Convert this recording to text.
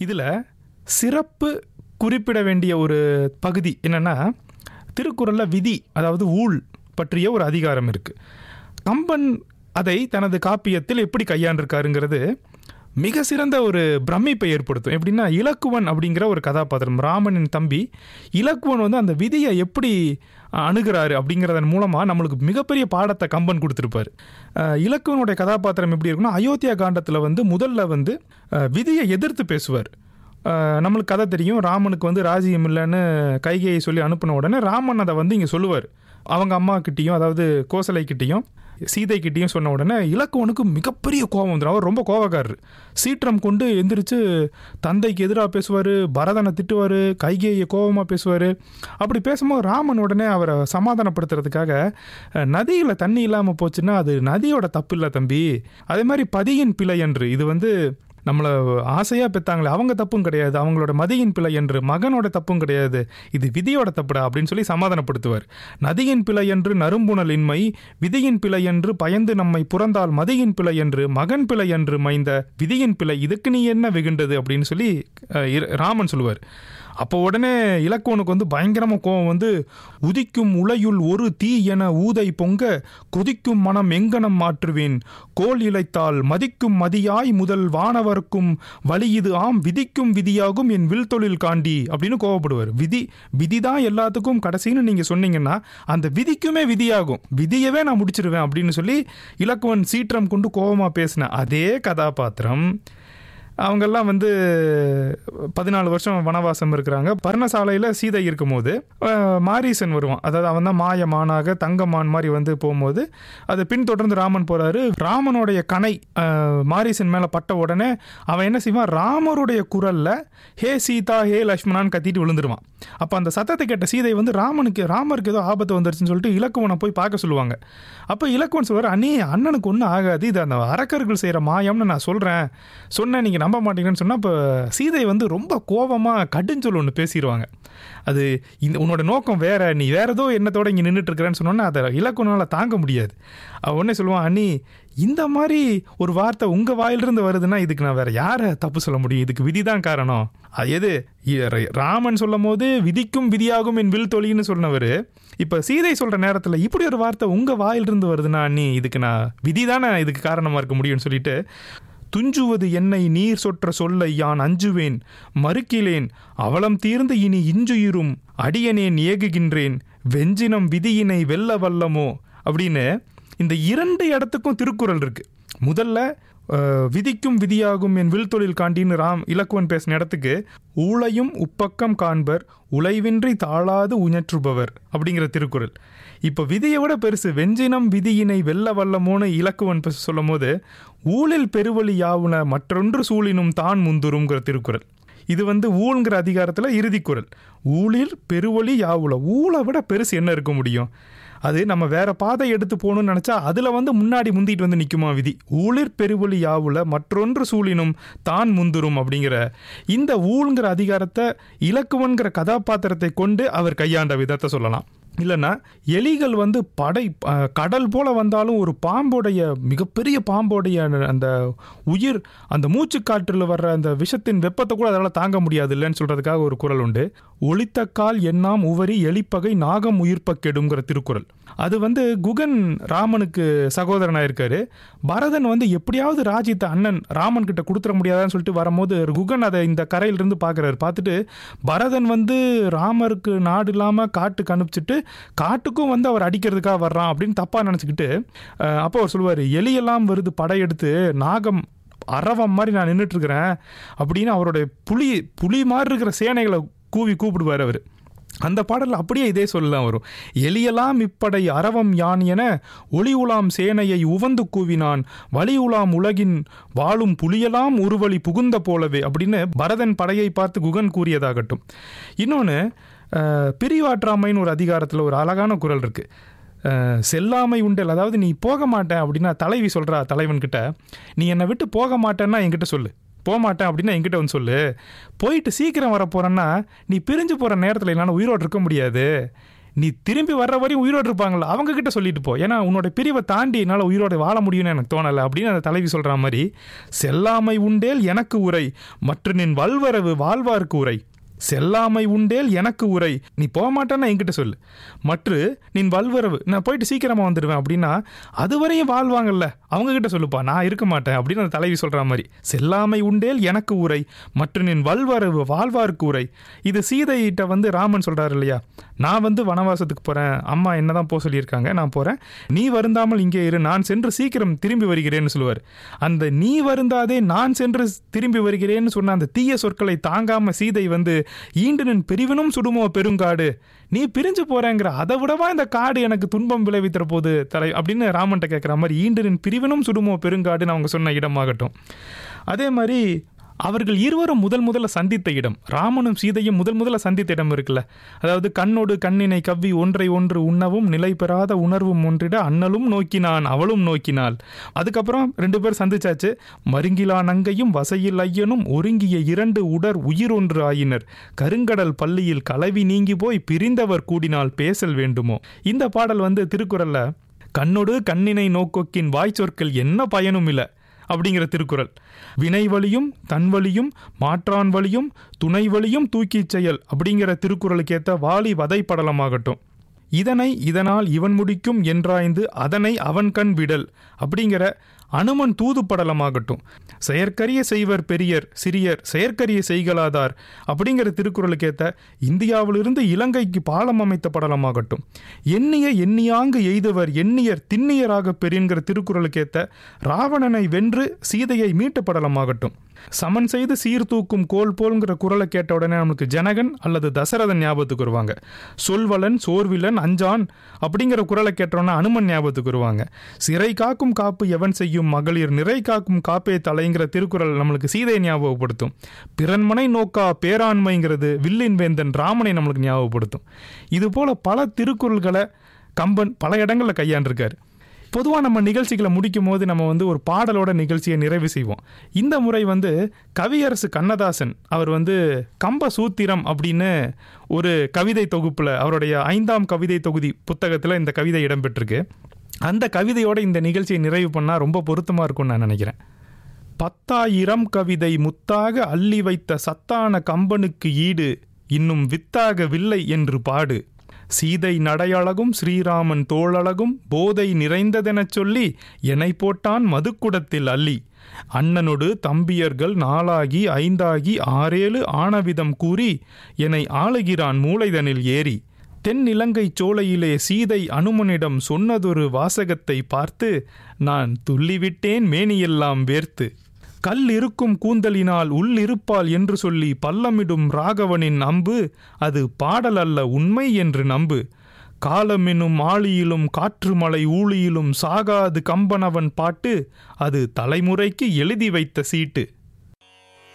இதில் சிறப்பு குறிப்பிட வேண்டிய ஒரு பகுதி என்னென்னா திருக்குறளில் விதி அதாவது ஊழ் பற்றிய ஒரு அதிகாரம் இருக்குது கம்பன் அதை தனது காப்பியத்தில் எப்படி கையாண்டிருக்காருங்கிறது மிக சிறந்த ஒரு பிரமிப்பை ஏற்படுத்தும் எப்படின்னா இலக்குவன் அப்படிங்கிற ஒரு கதாபாத்திரம் ராமனின் தம்பி இலக்குவன் வந்து அந்த விதியை எப்படி அணுகிறாரு அப்படிங்கிறதன் மூலமாக நம்மளுக்கு மிகப்பெரிய பாடத்தை கம்பன் கொடுத்துருப்பார் அஹ் இலக்குவனுடைய கதாபாத்திரம் எப்படி இருக்குன்னா அயோத்தியா காண்டத்தில் வந்து முதல்ல வந்து அஹ், விதியை எதிர்த்து பேசுவார் அஹ், நம்மளுக்கு கதை தெரியும் ராமனுக்கு வந்து ராஜ்யம் இல்லைன்னு கைகையை சொல்லி அனுப்பின உடனே ராமன் அதை வந்து இங்கே சொல்லுவார் அவங்க அம்மா கிட்டேயும் அதாவது கோசலை கிட்டேயும் சீதை கிட்டேயும் சொன்ன உடனே இலக்குவனுக்கு மிகப்பெரிய கோபம் வந்துடும் அவர் ரொம்ப கோபக்காரர் சீற்றம் கொண்டு எந்திரிச்சு தந்தைக்கு எதிராக பேசுவார் பரதனை திட்டுவார் கைகேயை கோபமாக பேசுவார் அப்படி பேசும்போது ராமன் உடனே அவரை சமாதானப்படுத்துறதுக்காக அஹ், நதியில் தண்ணி இல்லாமல் போச்சுன்னா அது நதியோட தப்பு இல்லை தம்பி அதே மாதிரி பதியின் பிழை என்று இது வந்து நம்மளை ஆசையாக பெற்றாங்களே அவங்க தப்பும் கிடையாது அவங்களோட மதியின் பிழை என்று மகனோட தப்பும் கிடையாது இது விதியோட தப்புடா அப்படின்னு சொல்லி சமாதானப்படுத்துவார் நதியின் பிழை என்று நறும்புணல் இன்மை விதியின் பிழை என்று பயந்து நம்மை புறந்தால் மதியின் பிழை என்று மகன் பிழை என்று மைந்த விதியின் பிழை இதுக்கு நீ என்ன வெகுண்டது அப்படின்னு சொல்லி அஹ், இர- ராமன் சொல்லுவார் அப்போ உடனே இலக்குவனுக்கு வந்து பயங்கரமாக கோவம் வந்து உதிக்கும் உலையுள் ஒரு தீ என ஊதை பொங்க கொதிக்கும் மனம் எங்கனம் மாற்றுவேன் கோல் இழைத்தால் மதிக்கும் மதியாய் முதல் வானவர்க்கும் வழி இது ஆம் விதிக்கும் விதியாகும் என் வில் தொழில் காண்டி அப்படின்னு கோவப்படுவார் விதி விதி தான் எல்லாத்துக்கும் கடைசின்னு நீங்கள் சொன்னீங்கன்னா அந்த விதிக்குமே விதியாகும் விதியவே நான் முடிச்சிருவேன் அப்படின்னு சொல்லி இலக்குவன் சீற்றம் கொண்டு கோவமாக பேசின அதே கதாபாத்திரம் அவங்கெல்லாம் வந்து பதினாலு வருஷம் வனவாசம் இருக்கிறாங்க பர்ணசாலையில் சீதை இருக்கும்போது அஹ், மாரீசன் வருவான் அதாவது அவன் தான் மாயமானாக தங்கமான் மாதிரி வந்து போகும்போது அதை பின்தொடர்ந்து ராமன் போறாரு ராமனுடைய கணை அஹ், மாரீசன் மேலே பட்ட உடனே அவன் என்ன செய்வான் ராமருடைய குரல்ல ஹே சீதா ஹே லக்ஷ்மணான்னு கத்திட்டு விழுந்துருவான் அப்போ அந்த சத்தத்தை கேட்ட சீதை வந்து ராமனுக்கு ராமருக்கு ஏதோ ஆபத்து வந்துருச்சுன்னு சொல்லிட்டு இலக்குவனை போய் பார்க்க சொல்லுவாங்க அப்போ இலக்குவன் சொல்வார் அண்ணே அண்ணனுக்கு ஒன்றும் ஆகாது இது அந்த அரக்கர்கள் செய்கிற மாயம்னு நான் சொல்கிறேன் சொன்னேன் நீங்கள் நம்ப மாட்டீங்கன்னு சொன்னால் இப்போ சீதை வந்து ரொம்ப கோபமாக கடுஞ்சொல் ஒன்று பேசிடுவாங்க அது இந்த உன்னோட நோக்கம் வேற நீ வேற ஏதோ எண்ணத்தோட இங்கே நின்றுட்டு இருக்கிறேன்னு சொன்னோன்னா அதை இலக்குவனால் தாங்க முடியாது அவன் உடனே சொல்லுவான் அண்ணி இந்த மாதிரி ஒரு வார்த்தை உங்கள் வாயிலிருந்து வருதுன்னா இதுக்கு நான் வேற யாரை தப்பு சொல்ல முடியும் இதுக்கு விதி தான் காரணம் அது எது இ- ர- ராமன் சொல்லும் போது விதிக்கும் விதியாகும் என் வில் தொழின்னு சொன்னவர் இப்போ சீதை சொல்கிற நேரத்தில் இப்படி ஒரு வார்த்தை உங்கள் வாயிலிருந்து வருதுன்னா அண்ணி இதுக்கு நான் விதி தானே இதுக்கு காரணமாக இருக்க முடியும்னு சொல்லிட்டு துஞ்சுவது என்னை நீர் சொற்ற சொல்லை யான் அஞ்சுவேன் மறுக்கிலேன் அவலம் தீர்ந்து இனி இஞ்சுயிரும் அடியனேன் ஏகுகின்றேன் வெஞ்சினம் விதியினை வெல்ல வல்லமோ அப்படின்னு இந்த இரண்டு இடத்துக்கும் திருக்குறள் இருக்கு முதல்ல அஹ், விதிக்கும் விதியாகும் என் வில் தொழில் காண்டின்னு ராம் இலக்குவன் பேசின இடத்துக்கு ஊழையும் உப்பக்கம் காண்பர் உழைவின்றி தாழாது உஞற்றுபவர் அப்படிங்கிற திருக்குறள் இப்போ விதியை விட பெருசு வெஞ்சினம் விதியினை வெல்ல வல்லமோன்னு இலக்குவன் பேச சொல்லும் போது ஊழில் பெருவழி யாவுன மற்றொன்று சூழினும் தான் முந்துருங்கிற திருக்குறள் இது வந்து ஊழ்ங்கிற அதிகாரத்தில் இறுதிக்குறள் ஊழில் பெருவழி யாவுல ஊழை விட பெருசு என்ன இருக்க முடியும் அது நம்ம வேற பாதை எடுத்து போகணும்னு நினச்சா அதில் வந்து முன்னாடி முந்திட்டு வந்து நிற்குமா விதி ஊழிர் பெருவழி யாவுல மற்றொன்று சூழினும் தான் முந்துரும் அப்படிங்கிற இந்த ஊழ்ங்கிற அதிகாரத்தை இலக்குவன்கிற கதாபாத்திரத்தை கொண்டு அவர் கையாண்ட விதத்தை சொல்லலாம் இல்லைன்னா எலிகள் வந்து படை அஹ், கடல் போல வந்தாலும் ஒரு பாம்போடைய மிகப்பெரிய பாம்போடைய அந்த- அந்த உயிர் அந்த மூச்சுக்காற்றில் வர்ற அந்த விஷத்தின் வெப்பத்தை கூட அதனால் தாங்க முடியாது இல்லைன்னு சொல்றதுக்காக ஒரு குறள் உண்டு ஒளித்தக்கால் எண்ணாம் உவரி எலிப்பகை நாகம் உயிர்ப்ப கெடுங்கிற திருக்குறள் அது வந்து குகன் ராமனுக்கு சகோதரனாக இருக்காரு பரதன் வந்து எப்படியாவது ராஜ்யத்தை அண்ணன் ராமன் கிட்ட கொடுத்துட முடியாதான்னு சொல்லிட்டு வரும்போது குகன் அதை இந்த கரையிலிருந்து பார்க்குறாரு பார்த்துட்டு பரதன் வந்து ராமருக்கு நாடு இல்லாமல் காட்டுக்கு அனுப்பிச்சிட்டு காட்டுக்கும் வந்து அவர் அடிக்கிறதுக்காக வர்றான் அப்படின்னு தப்பாக நினச்சிக்கிட்டு அப்போ அவர் சொல்லுவார் எலியெல்லாம் வருது படையெடுத்து நாகம் அரவம் மாதிரி நான் நின்றுட்டு இருக்கிறேன் அப்படின்னு அவருடைய புலி புலி மாதிரி இருக்கிற சேனைகளை கூவி கூப்பிடுவார் அவர் அந்த பாடலில் அப்படியே இதே சொல்லலாம் வரும் எலியலாம் இப்படை அரவம் யான் என ஒளி உலாம் சேனையை உவந்து கூவினான் வழி உலாம் உலகின் வாழும் புலியலாம் உருவழி புகுந்த போலவே அப்படின்னு பரதன் படையை பார்த்து குகன் கூறியதாகட்டும் இன்னொன்று பிரிவாற்றாமைன்னு ஒரு அதிகாரத்தில் ஒரு அழகான குரல் இருக்கு அஹ், செல்லாமை உண்டல் அதாவது நீ போக மாட்டேன் அப்படின்னா தலைவி சொல்கிறா தலைவன்கிட்ட நீ என்னை விட்டு போக மாட்டேன்னா என்கிட்ட சொல்லு போக மாட்டேன் அப்படின்னா என்கிட்ட வந்து சொல்லு போயிட்டு சீக்கிரம் வர போகிறேன்னா நீ பிரிஞ்சு போகிற நேரத்தில் என்னால் உயிரோடு இருக்க முடியாது நீ திரும்பி வர்ற வரையும் உயிரோடு இருப்பாங்களா அவங்க கிட்ட சொல்லிட்டு போ ஏன்னா உன்னோட பிரிவை தாண்டி என்னால் உயிரோடு வாழ முடியும்னு எனக்கு தோணலை அப்படின்னு அந்த தலைவி சொல்கிற மாதிரி செல்லாமை உண்டேல் எனக்கு உரை மற்ற நின் வல்வரவு வாழ்வார்க்கு உரை செல்லாமை உண்டேல் எனக்கு உரை நீ போக மாட்டேன்னா என்கிட்ட சொல்லு மற்ற நின் வல்வரவு நான் போயிட்டு சீக்கிரமா வந்துடுவேன் அப்படின்னா அது வரையும் வாழ்வாங்கல்ல அவங்க கிட்ட சொல்லுப்பா நான் இருக்க மாட்டேன் அப்படின்னு அந்த தலைவி சொல்ற மாதிரி செல்லாமை உண்டேல் எனக்கு உரை மற்ற நின் வல்வரவு வாழ்வார்க்கு உரை இது சீதையிட்ட வந்து ராமன் சொல்றாரு இல்லையா நான் வந்து வனவாசத்துக்கு போறேன் அம்மா என்னதான் போக சொல்லியிருக்காங்க நான் போறேன் நீ வருந்தாமல் இங்கே இரு நான் சென்று சீக்கிரம் திரும்பி வருகிறேன்னு சொல்லுவார் அந்த நீ வருந்தாதே நான் சென்று திரும்பி வருகிறேன்னு சொன்ன அந்த தீய சொற்களை தாங்காம சீதை வந்து ஈண்டனின் பிரிவினும் சுடுமோ பெருங்காடு நீ பிரிஞ்சு போறேங்கிற அதை விடவா இந்த காடு எனக்கு துன்பம் விளைவிக்கிற போது தலை அப்படின்னு ராமன்ட்ட கேட்குற மாதிரி ஈண்டனின் பிரிவினும் சுடுமோ பெருங்காடுன்னு அவங்க சொன்ன இடமாகட்டும் அதே மாதிரி அவர்கள் இருவரும் முதல் முதல்ல சந்தித்த இடம் ராமனும் சீதையும் முதல் முதல்ல சந்தித்த இடம் இருக்குல்ல அதாவது கண்ணோடு கண்ணினை கவ்வி ஒன்றை ஒன்று உண்ணவும் நிலை பெறாத உணர்வும் ஒன்றிட அண்ணலும் நோக்கினான் அவளும் நோக்கினாள் அதுக்கப்புறம் ரெண்டு பேர் சந்திச்சாச்சு மருங்கிலா நங்கையும் வசையில் ஐயனும் ஒருங்கிய இரண்டு உடர் உயிர் ஒன்று ஆயினர் கருங்கடல் பள்ளியில் கலவி நீங்கி போய் பிரிந்தவர் கூடினால் பேசல் வேண்டுமோ இந்த பாடல் வந்து திருக்குறள்ல கண்ணொடு கண்ணினை நோக்கொக்கின் வாய் சொற்கள் என்ன பயனும் இல்லை அப்படிங்கிற திருக்குறள் வினை வழியும் தன் வழியும் மாற்றான் வழியும் துணை வழியும் தூக்கிச் செயல் அப்படிங்கிற திருக்குறளுக்கேத்த வாலி வதை படலமாகட்டும் இதனை இதனால் இவன் முடிக்கும் என்றாய்ந்து அதனை அவன் கண் விடல் அப்படிங்கிற அனுமன் தூது படலமாகட்டும் செயற்கரிய செய்வர் பெரியர் சிறியர் செயற்கரிய செய்கலாதார் அப்படிங்கிற திருக்குறளுக்கேத்த இந்தியாவிலிருந்து இலங்கைக்கு பாலம் அமைத்த படலமாகட்டும் எண்ணிய எண்ணியாங்கு எய்தவர் எண்ணியர் திண்ணியராக பெறுங்கிற திருக்குறளுக்கேத்த ராவணனை வென்று சீதையை மீட்ட படலமாகட்டும் சமன் செய்து சீர்தூக்கும் கோல் போல்ங்கிற குரலை கேட்ட உடனே நமக்கு ஜனகன் அல்லது தசரதன் ஞாபகத்துக்கு வருவாங்க சொல்வலன் சோர்விலன் அஞ்சான் அப்படிங்கிற குரலை கேட்டோன்னா அனுமன் ஞாபகத்துக்கு வருவாங்க சிறை காக்கும் காப்பு எவன் செய்யும் மகளிர் நிறை காக்கும் காப்பே தலைங்கிற திருக்குறள் நம்மளுக்கு சீதையை ஞாபகப்படுத்தும் பிறன்மனை நோக்கா பேராண்மைங்கிறது வில்லின் வேந்தன் ராமனை நம்மளுக்கு ஞாபகப்படுத்தும் இது போல பல திருக்குறள்களை கம்பன் பல இடங்களில் கையாண்டிருக்காரு பொதுவாக நம்ம நிகழ்ச்சிகளை முடிக்கும் போது நம்ம வந்து ஒரு பாடலோட நிகழ்ச்சியை நிறைவு செய்வோம் இந்த முறை வந்து கவியரசு கண்ணதாசன் அவர் வந்து கம்ப சூத்திரம் அப்படின்னு ஒரு கவிதை தொகுப்பில் அவருடைய ஐந்தாம் கவிதை தொகுதி புத்தகத்தில் இந்த கவிதை இடம்பெற்றிருக்கு அந்த கவிதையோட இந்த நிகழ்ச்சியை நிறைவு பண்ணால் ரொம்ப பொருத்தமாக இருக்கும்னு நான் நினைக்கிறேன் பத்தாயிரம் கவிதை முத்தாக அள்ளி வைத்த சத்தான கம்பனுக்கு ஈடு இன்னும் வித்தாகவில்லை என்று பாடு சீதை நடையழகும் ஸ்ரீராமன் தோளழகும் போதை நிறைந்ததெனச் சொல்லி எனை போட்டான் மதுக்குடத்தில் அள்ளி அண்ணனொடு தம்பியர்கள் நாளாகி ஐந்தாகி ஆறேழு ஆனவிதம் கூறி என்னை ஆளுகிறான் மூளைதனில் ஏறி தென்னிலங்கை சோலையிலே சீதை அனுமனிடம் சொன்னதொரு வாசகத்தை பார்த்து நான் துள்ளிவிட்டேன் மேனியெல்லாம் வேர்த்து கல் இருக்கும் கூந்தலினால் உள் இருப்பாள் என்று சொல்லி பல்லமிடும் ராகவனின் அம்பு அது பாடல் அல்ல உண்மை என்று நம்பு காலமெனும் ஆளியிலும் காற்று மலை ஊழியிலும் சாகாது கம்பனவன் பாட்டு அது தலைமுறைக்கு எழுதி வைத்த சீட்டு